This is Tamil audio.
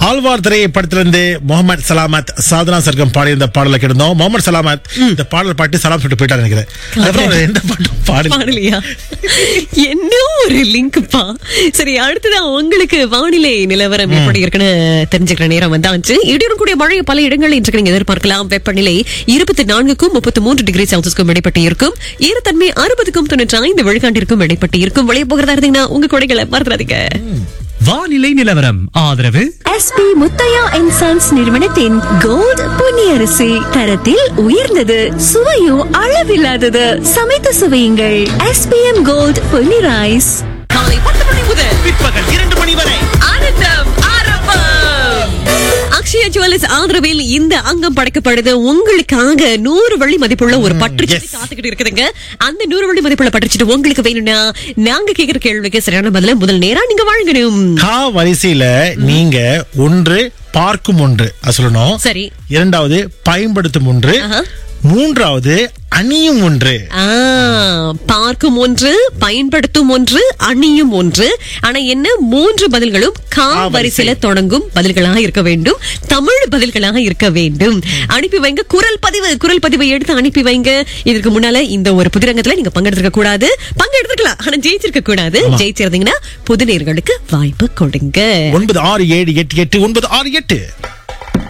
ஆழ்வார் திரையை படத்திலிருந்து முகமது சலாமத் சாதனா சர்க்கம் பாடியிருந்த பாடலை கிடந்தோம் முகமது சலாமத் இந்த பாடல் பாட்டு சலாம் சொல்லிட்டு போயிட்டாரு நினைக்கிறேன் அதுக்கப்புறம் அவர் எந்த பாட்டும் பாடல பாடலையா என்ன ஒரு லிங்க்ப்பா சரி அடுத்ததான் உங்களுக்கு வானிலை நிலவரம் எப்படி இருக்குன்னு தெரிஞ்சுக்கிற நேரம் வந்தாச்சு இடியுடன் கூடிய மழை பல இடங்களில் இன்றைக்கு நீங்க எதிர்பார்க்கலாம் வெப்பநிலை இருபத்தி நான்குக்கும் முப்பத்தி மூன்று டிகிரி செல்சியஸ்க்கும் இடைப்பட்டு இருக்கும் ஈரத்தன்மை அறுபதுக்கும் தொண்ணூற்றி ஐந்து விழுக்காண்டிற்கும் இடைப்பட்டு இருக்கும் வெளியே போகிறதா இருந்தீங்கன்னா உங்க கொடைகளை மறந்துடாதீங்க வானிலை நிலவரம் ஆதரவு எஸ்பி முத்தையா அண்ட் சன்ஸ் நிறுவனத்தின் கோல்ட் பொன்னியரிசி தரத்தில் உயர்ந்தது சுவையும் அளவில்லாதது சமைத்து சுவையுங்கள் எஸ்பிஎம் கோல்ட் பொன்னி ரைஸ் காலை பத்து மணி முதல் பிற்பகல் இரண்டு மணி வரை ஆனந்தம் ஆரம்பம் அக்ஷயா ஜுவல்லர்ஸ் ஆதரவில் இந்த அங்கம் படைக்கப்படுது உங்களுக்காக நூறு வழி மதிப்புள்ள ஒரு பற்றுச்சீட்டு yes. காத்துக்கிட்டு இருக்குதுங்க அந்த நூறு வழி மதிப்புள்ள பற்றுச்சீட்டு உங்களுக்கு வேணும்னா நாங்க கேக்குற கேள்விக்கு சரியான பதில முதல் நேரா நீங்க வழங்கணும் கா வரிசையில நீங்க ஒன்று பார்க்கும் ஒன்று அது சொல்லணும் சரி இரண்டாவது பயன்படுத்தும் ஒன்று ஆஹா. மூன்றாவது அணியும் ஒன்று ஆ, பார்க்கும் ஒன்று பயன்படுத்தும் ஒன்று அணியும் ஒன்று ஆனா என்ன மூன்று பதில்களும் கா கா வரிசை. வரிசையில தொடங்கும் பதில்களாக இருக்க வேண்டும் தமிழ் பதில்களாக இருக்க வேண்டும் அனுப்பி வைங்க குரல் பதிவு குரல் பதிவை எடுத்து அனுப்பி வைங்க இதற்கு முன்னால இந்த ஒரு புதிரங்கத்துல நீங்க பங்கெடுத்துக்க கூடாது பங்கெடுத்துக்கலாம் ஆனா ஜெயிச்சிருக்க கூடாது ஜெயிச்சிருந்தீங்கன்னா புது நேர்களுக்கு வாய்ப்பு கொடுங்க ஒன்பது ஆறு ஏழு எட்டு எட்டு ஒன்பது ஆறு எட்டு